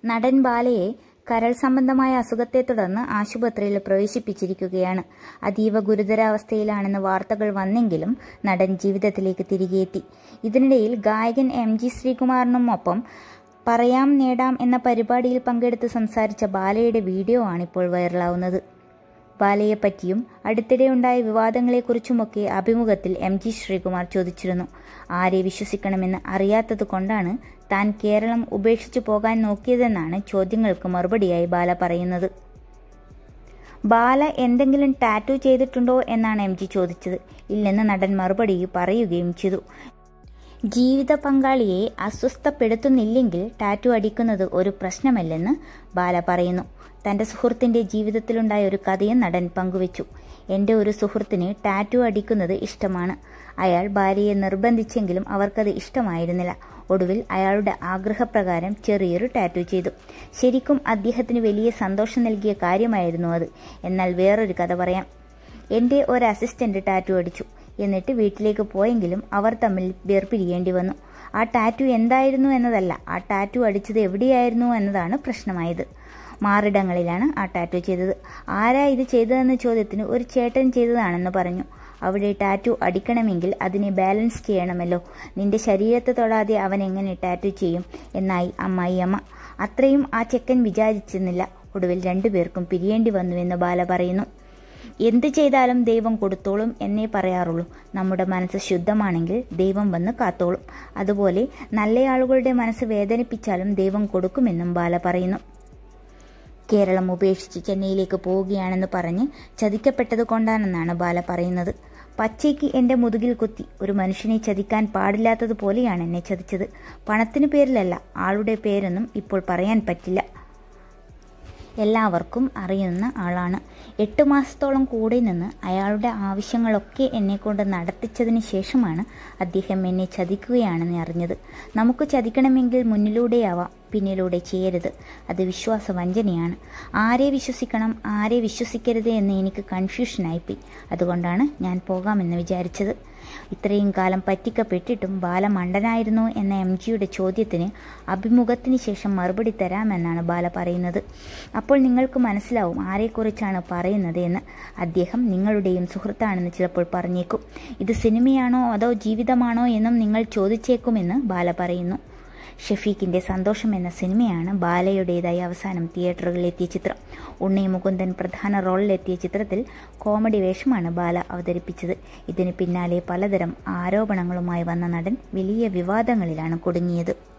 നടൻ ബാലയെ കരൾ സംബന്ധമായ അസുഖത്തെ തുടർന്ന് ആശുപത്രിയിൽ പ്രവേശിപ്പിച്ചിരിക്കുകയാണ് അതീവ ഗുരുതരാവസ്ഥയിലാണെന്ന് വാർത്തകൾ വന്നെങ്കിലും നടൻ ജീവിതത്തിലേക്ക് തിരികെ എത്തി ഇതിനിടയിൽ ഗായകൻ എം ജി ശ്രീകുമാറിനും ഒപ്പം പറയാം നേടാം എന്ന പരിപാടിയിൽ പങ്കെടുത്ത് സംസാരിച്ച ബാലയുടെ വീഡിയോ ആണിപ്പോൾ വൈറലാവുന്നത് ബാലയെപ്പറ്റിയും അടുത്തിടെ ഉണ്ടായ വിവാദങ്ങളെക്കുറിച്ചുമൊക്കെ അഭിമുഖത്തിൽ എം ജി ശ്രീകുമാർ ചോദിച്ചിരുന്നു ആരെ വിശ്വസിക്കണമെന്ന് അറിയാത്തത് കൊണ്ടാണ് താൻ കേരളം ഉപേക്ഷിച്ചു പോകാൻ നോക്കിയതെന്നാണ് ചോദ്യങ്ങൾക്ക് മറുപടിയായി ബാല പറയുന്നത് ബാല എന്തെങ്കിലും ടാറ്റു ചെയ്തിട്ടുണ്ടോ എന്നാണ് എം ജി ചോദിച്ചത് ഇല്ലെന്ന് നടൻ മറുപടി പറയുകയും ചെയ്തു ജീവിത പങ്കാളിയെ അസ്വസ്ഥപ്പെടുത്തുന്നില്ലെങ്കിൽ ടാറ്റു അടിക്കുന്നത് ഒരു പ്രശ്നമല്ലെന്ന് ബാല പറയുന്നു തന്റെ സുഹൃത്തിന്റെ ജീവിതത്തിലുണ്ടായ ഒരു കഥയും നടൻ പങ്കുവച്ചു എന്റെ ഒരു സുഹൃത്തിന് ടാറ്റു അടിക്കുന്നത് ഇഷ്ടമാണ് അയാൾ ഭാര്യയെ നിർബന്ധിച്ചെങ്കിലും അവർക്കത് ഇഷ്ടമായിരുന്നില്ല ഒടുവിൽ അയാളുടെ ആഗ്രഹപ്രകാരം ചെറിയൊരു ടാറ്റു ചെയ്തു ശരിക്കും അദ്ദേഹത്തിന് വലിയ സന്തോഷം നൽകിയ കാര്യമായിരുന്നു അത് എന്നാൽ വേറൊരു കഥ പറയാം എന്റെ ഒരു അസിസ്റ്റന്റ് ടാറ്റു അടിച്ചു എന്നിട്ട് വീട്ടിലേക്ക് പോയെങ്കിലും അവർ തമ്മിൽ വേർപിരിയേണ്ടി വന്നു ആ ടാറ്റു എന്തായിരുന്നു എന്നതല്ല ആ ടാറ്റു അടിച്ചത് എവിടെയായിരുന്നു എന്നതാണ് പ്രശ്നമായത് മാറിടങ്ങളിലാണ് ആ ടാറ്റു ചെയ്തത് ആരാ ഇത് ചെയ്തതെന്ന ചോദ്യത്തിന് ഒരു ചേട്ടൻ ചെയ്തതാണെന്ന് പറഞ്ഞു അവിടെ ടാറ്റു അടിക്കണമെങ്കിൽ അതിനെ ബാലൻസ് ചെയ്യണമല്ലോ നിന്റെ ശരീരത്തെ തൊടാതെ അവൻ എങ്ങനെ ടാറ്റു ചെയ്യും എന്നായി അമ്മായി അമ്മ അത്രയും ആ ചെക്കൻ വിചാരിച്ചിരുന്നില്ല ഒടുവിൽ രണ്ടുപേർക്കും പിരിയേണ്ടി വന്നുവെന്ന് ബാല പറയുന്നു എന്ത് ചെയ്താലും ദൈവം കൊടുത്തോളും എന്നേ പറയാറുള്ളൂ നമ്മുടെ മനസ്സ് ശുദ്ധമാണെങ്കിൽ ദൈവം വന്ന് കാത്തോളും അതുപോലെ നല്ല ആളുകളുടെ മനസ്സ് വേദനിപ്പിച്ചാലും ദൈവം കൊടുക്കുമെന്നും ബാല പറയുന്നു കേരളം ഉപേക്ഷിച്ച് ചെന്നൈയിലേക്ക് പോവുകയാണെന്ന് പറഞ്ഞ് ചതിക്കപ്പെട്ടത് കൊണ്ടാണെന്നാണ് ബാല പറയുന്നത് പച്ചയ്ക്ക് എന്റെ മുതുകിൽ കുത്തി ഒരു മനുഷ്യനെ ചതിക്കാൻ പാടില്ലാത്തതുപോലെയാണ് എന്നെ ചതിച്ചത് പണത്തിനു പേരിലല്ല ആളുടെ പേരൊന്നും ഇപ്പോൾ പറയാൻ പറ്റില്ല എല്ലാവർക്കും അറിയുന്ന ആളാണ് എട്ട് മാസത്തോളം കൂടെ നിന്ന് അയാളുടെ ആവശ്യങ്ങളൊക്കെ എന്നെക്കൊണ്ട് നടത്തിച്ചതിന് ശേഷമാണ് അദ്ദേഹം എന്നെ ചതിക്കുകയാണെന്ന് അറിഞ്ഞത് നമുക്ക് ചതിക്കണമെങ്കിൽ മുന്നിലൂടെയാവാം പിന്നിലൂടെ ചെയ്യരുത് അത് വിശ്വാസവഞ്ചനയാണ് ആരെ വിശ്വസിക്കണം ആരെ വിശ്വസിക്കരുത് എന്ന് എനിക്ക് കൺഫ്യൂഷനായിപ്പോയി അതുകൊണ്ടാണ് ഞാൻ പോകാമെന്ന് വിചാരിച്ചത് ഇത്രയും കാലം പറ്റിക്കപ്പെട്ടിട്ടും ബാല മണ്ടനായിരുന്നോ എന്ന എം ജിയുടെ ചോദ്യത്തിന് അഭിമുഖത്തിന് ശേഷം മറുപടി തരാമെന്നാണ് ബാല പറയുന്നത് അപ്പോൾ നിങ്ങൾക്ക് മനസ്സിലാവും ആരെക്കുറിച്ചാണ് പറയുന്നത് എന്ന് അദ്ദേഹം നിങ്ങളുടെയും സുഹൃത്താണെന്ന് ചിലപ്പോൾ പറഞ്ഞേക്കും ഇത് സിനിമയാണോ അതോ ജീവിതമാണോ എന്നും നിങ്ങൾ ചോദിച്ചേക്കുമെന്ന് ബാല പറയുന്നു ഷഫീഖിന്റെ സന്തോഷം എന്ന സിനിമയാണ് ബാലയുടേതായി അവസാനം തിയേറ്ററുകളിലെത്തിയ ചിത്രം ഉണ്ണി മുകുന്ദൻ പ്രധാന റോളിലെത്തിയ ചിത്രത്തിൽ കോമഡി വേഷമാണ് ബാല അവതരിപ്പിച്ചത് ഇതിന് പിന്നാലെ പലതരം ആരോപണങ്ങളുമായി വന്ന നടൻ വലിയ വിവാദങ്ങളിലാണ് കുടുങ്ങിയത്